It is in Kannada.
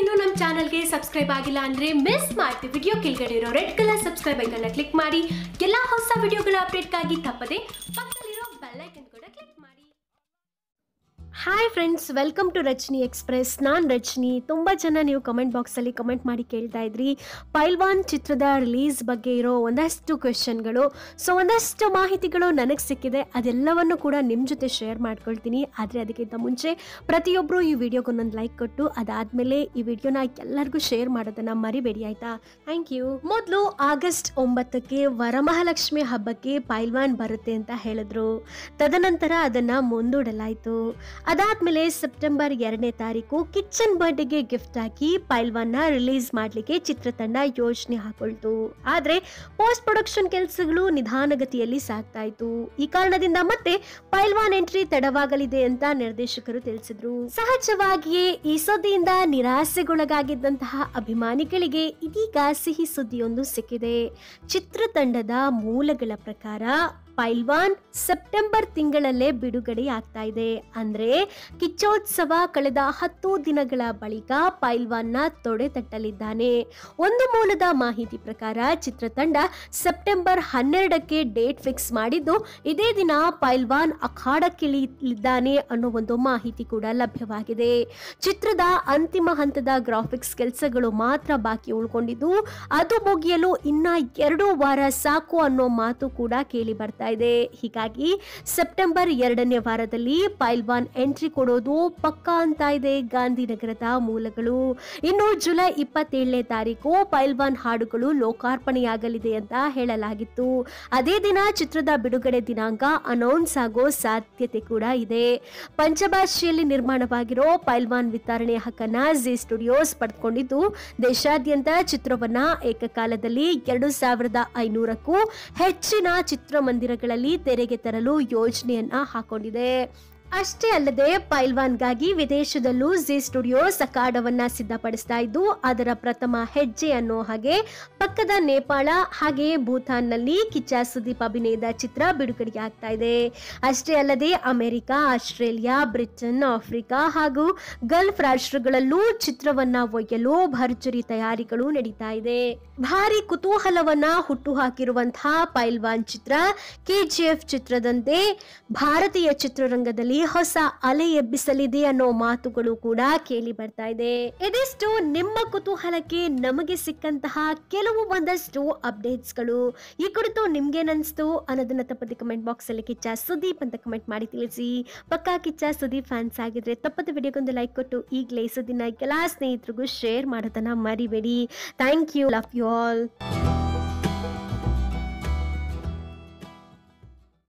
ಇನ್ನೂ ನಮ್ಮ ಚಾನಲ್ಗೆ ಸಬ್ಸ್ಕ್ರೈಬ್ ಆಗಿಲ್ಲ ಅಂದ್ರೆ ಮಿಸ್ ಮಾಡ್ತೀವಿ ವಿಡಿಯೋ ಕೆಳಗಡೆ ಇರೋ ರೆಡ್ ಕಲರ್ ಸಬ್ಸ್ಕ್ರೈಬ್ ಐಕನ್ನ ಕ್ಲಿಕ್ ಮಾಡಿ ಎಲ್ಲ ಹೊಸ ವಿಡಿಯೋಗಳ ಅಪ್ಡೇಟ್ಗಾಗಿ ತಪ್ಪದೆ ಪಕ್ಕದಲ್ಲಿರೋ ಬೆಲ್ ಐಕನ್ ಕೂಡ ಕ್ಲಿಕ್ ಮಾಡಿ hi friends welcome to Rachani express ನಾನು ರಚನಿ ತುಂಬ ಜನ ನೀವು ಕಮೆಂಟ್ ಬಾಕ್ಸಲ್ಲಿ ಕಮೆಂಟ್ ಮಾಡಿ ಕೇಳ್ತಾ ಇದ್ರಿ ಪೈಲ್ವಾನ್ ಚಿತ್ರದ ರಿಲೀಸ್ ಬಗ್ಗೆ ಇರೋ ಒಂದಷ್ಟು ಕ್ವೆಶನ್ಗಳು ಸೊ ಒಂದಷ್ಟು ಮಾಹಿತಿಗಳು ನನಗೆ ಸಿಕ್ಕಿದೆ ಅದೆಲ್ಲವನ್ನು ಕೂಡ ನಿಮ್ಮ ಜೊತೆ ಶೇರ್ ಮಾಡ್ಕೊಳ್ತೀನಿ ಆದರೆ ಅದಕ್ಕಿಂತ ಮುಂಚೆ ಪ್ರತಿಯೊಬ್ಬರು ಈ ವಿಡಿಯೋಗೆ ಒಂದೊಂದು ಲೈಕ್ ಕೊಟ್ಟು ಅದಾದಮೇಲೆ ಈ ವಿಡಿಯೋನ ಎಲ್ಲರಿಗೂ ಶೇರ್ ಮಾಡೋದನ್ನು ಮರಿಬೇಡಿ ಆಯಿತಾ ಥ್ಯಾಂಕ್ ಯು ಮೊದಲು ಆಗಸ್ಟ್ ಒಂಬತ್ತಕ್ಕೆ ವರಮಹಾಲಕ್ಷ್ಮಿ ಹಬ್ಬಕ್ಕೆ ಪೈಲ್ವಾನ್ ಬರುತ್ತೆ ಅಂತ ಹೇಳಿದ್ರು ತದನಂತರ ಅದನ್ನು ಮುಂದೂಡಲಾಯಿತು ಅದಾದ್ಮೇಲೆ ಸೆಪ್ಟೆಂಬರ್ ಎರಡನೇ ತಾರೀಕು ಕಿಚನ್ ಬರ್ಡೇಗೆ ಗಿಫ್ಟ್ ಹಾಕಿ ಪೈಲ್ವಾನ್ನ ರಿಲೀಸ್ ಮಾಡಲಿಕ್ಕೆ ಚಿತ್ರತಂಡ ಯೋಜನೆ ಹಾಕೊಳ್ತು ಆದ್ರೆ ಪೋಸ್ಟ್ ಪ್ರೊಡಕ್ಷನ್ ಕೆಲಸಗಳು ನಿಧಾನಗತಿಯಲ್ಲಿ ಸಾಗ್ತಾ ಇತ್ತು ಈ ಕಾರಣದಿಂದ ಮತ್ತೆ ಪೈಲ್ವಾನ್ ಎಂಟ್ರಿ ತಡವಾಗಲಿದೆ ಅಂತ ನಿರ್ದೇಶಕರು ತಿಳಿಸಿದ್ರು ಸಹಜವಾಗಿಯೇ ಈ ಸುದ್ದಿಯಿಂದ ನಿರಾಸೆಗೊಳಗಾಗಿದ್ದಂತಹ ಅಭಿಮಾನಿಗಳಿಗೆ ಇದೀಗ ಸಿಹಿ ಸುದ್ದಿಯೊಂದು ಸಿಕ್ಕಿದೆ ಚಿತ್ರತಂಡದ ಮೂಲಗಳ ಪ್ರಕಾರ ಪೈಲ್ವಾನ್ ಸೆಪ್ಟೆಂಬರ್ ತಿಂಗಳಲ್ಲೇ ಬಿಡುಗಡೆ ಆಗ್ತಾ ಇದೆ ಅಂದ್ರೆ ಕಿಚ್ಚೋತ್ಸವ ಕಳೆದ ಹತ್ತು ದಿನಗಳ ಬಳಿಕ ಪೈಲ್ವಾನ್ನ ತೊಡೆ ತಟ್ಟಲಿದ್ದಾನೆ ಒಂದು ಮೂಲದ ಮಾಹಿತಿ ಪ್ರಕಾರ ಚಿತ್ರತಂಡ ಸೆಪ್ಟೆಂಬರ್ ಹನ್ನೆರಡಕ್ಕೆ ಡೇಟ್ ಫಿಕ್ಸ್ ಮಾಡಿದ್ದು ಇದೇ ದಿನ ಪೈಲ್ವಾನ್ ಅಖಾಡಕ್ಕಿಳಿಯಲಿದ್ದಾನೆ ಅನ್ನೋ ಒಂದು ಮಾಹಿತಿ ಕೂಡ ಲಭ್ಯವಾಗಿದೆ ಚಿತ್ರದ ಅಂತಿಮ ಹಂತದ ಗ್ರಾಫಿಕ್ಸ್ ಕೆಲಸಗಳು ಮಾತ್ರ ಬಾಕಿ ಉಳ್ಕೊಂಡಿದ್ದು ಅದು ಮುಗಿಯಲು ಇನ್ನ ಎರಡು ವಾರ ಸಾಕು ಅನ್ನೋ ಮಾತು ಕೂಡ ಕೇಳಿ ಬರ್ತಾ ಇದೆ ಹೀಗಾಗಿ ಸೆಪ್ಟೆಂಬರ್ ಎರಡನೇ ವಾರದಲ್ಲಿ ಪೈಲ್ವಾನ್ ಎಂಟ್ರಿ ಕೊಡೋದು ಪಕ್ಕಾ ಅಂತ ಇದೆ ಗಾಂಧಿನಗರದ ಮೂಲಗಳು ಇನ್ನು ಜುಲೈ ಇಪ್ಪತ್ತೇಳನೇ ತಾರೀಕು ಪೈಲ್ವಾನ್ ಹಾಡುಗಳು ಲೋಕಾರ್ಪಣೆಯಾಗಲಿದೆ ಅಂತ ಹೇಳಲಾಗಿತ್ತು ಅದೇ ದಿನ ಚಿತ್ರದ ಬಿಡುಗಡೆ ದಿನಾಂಕ ಅನೌನ್ಸ್ ಆಗೋ ಸಾಧ್ಯತೆ ಕೂಡ ಇದೆ ಪಂಚಭಾಷೆಯಲ್ಲಿ ನಿರ್ಮಾಣವಾಗಿರೋ ಪೈಲ್ವಾನ್ ವಿತರಣೆ ಹಕ್ಕನ್ನ ಜಿ ಸ್ಟುಡಿಯೋಸ್ ಪಡೆದುಕೊಂಡಿದ್ದು ದೇಶಾದ್ಯಂತ ಚಿತ್ರವನ್ನ ಏಕಕಾಲದಲ್ಲಿ ಎರಡು ಸಾವಿರದ ಐನೂರಕ್ಕೂ ಹೆಚ್ಚಿನ ಚಿತ್ರಮಂದಿರಗಳಲ್ಲಿ ತೆರೆಗೆ ತರಲು ಯೋಜನೆಯನ್ನ ಹಾಕೊಂಡಿದೆ ಅಷ್ಟೇ ಅಲ್ಲದೆ ಪೈಲ್ವಾನ್ಗಾಗಿ ವಿದೇಶದಲ್ಲೂ ಜಿ ಸ್ಟುಡಿಯೋಸ್ ಅಖಾಡವನ್ನ ಸಿದ್ಧಪಡಿಸ್ತಾ ಇದ್ದು ಅದರ ಪ್ರಥಮ ಹೆಜ್ಜೆ ಅನ್ನೋ ಹಾಗೆ ಪಕ್ಕದ ನೇಪಾಳ ಹಾಗೆ ಭೂತಾನ್ನಲ್ಲಿ ಕಿಚ್ಚ ಸುದೀಪ್ ಅಭಿನಯದ ಚಿತ್ರ ಬಿಡುಗಡೆ ಆಗ್ತಾ ಇದೆ ಅಷ್ಟೇ ಅಲ್ಲದೆ ಅಮೆರಿಕ ಆಸ್ಟ್ರೇಲಿಯಾ ಬ್ರಿಟನ್ ಆಫ್ರಿಕಾ ಹಾಗೂ ಗಲ್ಫ್ ರಾಷ್ಟ್ರಗಳಲ್ಲೂ ಚಿತ್ರವನ್ನ ಒಯ್ಯಲು ಭರ್ಜರಿ ತಯಾರಿಗಳು ನಡೀತಾ ಇದೆ ಭಾರಿ ಕುತೂಹಲವನ್ನ ಹುಟ್ಟು ಹಾಕಿರುವಂತಹ ಪೈಲ್ವಾನ್ ಚಿತ್ರ ಕೆಜಿಎಫ್ ಚಿತ್ರದಂತೆ ಭಾರತೀಯ ಚಿತ್ರರಂಗದಲ್ಲಿ ಹೊಸ ಅಲೆ ಎಬ್ಬಿಸಲಿದೆ ಅನ್ನೋ ಮಾತುಗಳು ಕೂಡ ಕೇಳಿ ಬರ್ತಾ ಇದೆ ಇದಿಷ್ಟು ನಿಮ್ಮ ಕುತೂಹಲಕ್ಕೆ ನಮಗೆ ಸಿಕ್ಕಂತಹ ಕೆಲವು ಒಂದಷ್ಟು ಅಪ್ಡೇಟ್ಸ್ಗಳು ಈ ಕುರಿತು ನಿಮ್ಗೇನನ್ಸ್ತು ಅನ್ನೋದನ್ನ ತಪ್ಪದೆ ಕಮೆಂಟ್ ಬಾಕ್ಸ್ ಅಲ್ಲಿ ಕಿಚ್ಚ ಸುದೀಪ್ ಅಂತ ಕಮೆಂಟ್ ಮಾಡಿ ತಿಳಿಸಿ ಪಕ್ಕಾ ಕಿಚ್ಚ ಸುದೀಪ್ ಫ್ಯಾನ್ಸ್ ಆಗಿದ್ರೆ ತಪ್ಪದ ವಿಡಿಯೋಗೊಂದು ಲೈಕ್ ಕೊಟ್ಟು ಈಗಲೇ ಈ ಸುದ್ದಿನ ಎಲ್ಲ ಸ್ನೇಹಿತರಿಗೂ ಶೇರ್ ಮಾಡೋದನ್ನ ಮರಿಬೇಡಿ thank you love you all